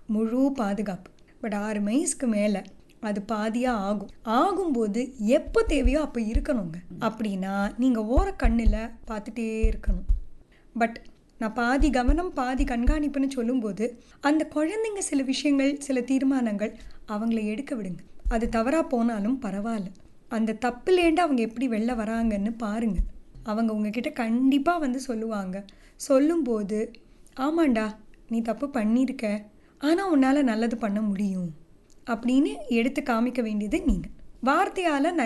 முழு பாதுகாப்பு பட் ஆறு வயசுக்கு மேலே அது பாதியாக ஆகும் ஆகும்போது எப்போ தேவையோ அப்போ இருக்கணுங்க அப்படின்னா நீங்கள் ஓர கண்ணில் பார்த்துட்டே இருக்கணும் பட் நான் பாதி கவனம் பாதி கண்காணிப்புன்னு சொல்லும்போது அந்த குழந்தைங்க சில விஷயங்கள் சில தீர்மானங்கள் அவங்கள எடுக்க விடுங்க அது தவறாக போனாலும் பரவாயில்ல அந்த தப்புலேண்டு அவங்க எப்படி வெளில வராங்கன்னு பாருங்க அவங்க உங்ககிட்ட கண்டிப்பாக வந்து சொல்லுவாங்க சொல்லும்போது ஆமாண்டா நீ தப்பு பண்ணியிருக்க ஆனால் உன்னால் நல்லது பண்ண முடியும் அப்படின்னு எடுத்து காமிக்க வேண்டியது நீங்கள் வார்த்தையால் நிறைய